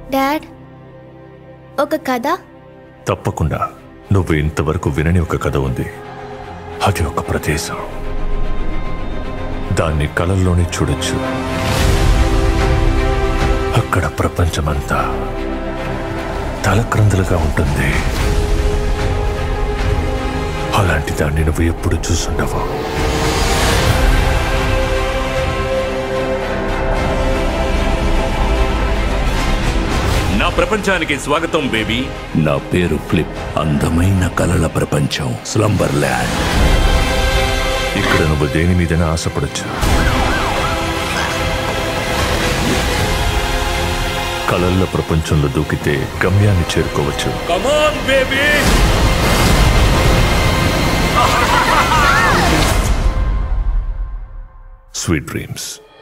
dad ఒక కథ తప్పకుండా నువ్వు ఇంతవరకు వినని ఒక కథ ఉంది అది ఒక ప్రదేశం దాన్ని కళల్లోనే చూడొచ్చు అక్కడ ప్రపంచమంతా తలక్రందులుగా ఉంటుంది అలాంటి దాన్ని నువ్వు ఎప్పుడు చూసుండవు నా ప్రపంచానికి స్వాగతం బేబీ నా పేరు ఫ్లిప్ అందమైన కలల ప్రపంచం స్లంబర్ ల్యాండ్ ఇక్కడ నువ్వు దేని మీదైనా ఆశపడచ్చు కళల ప్రపంచంలో దూకితే గమ్యాన్ని చేరుకోవచ్చు కమాన్ బేబీ స్వీట్ డ్రీమ్స్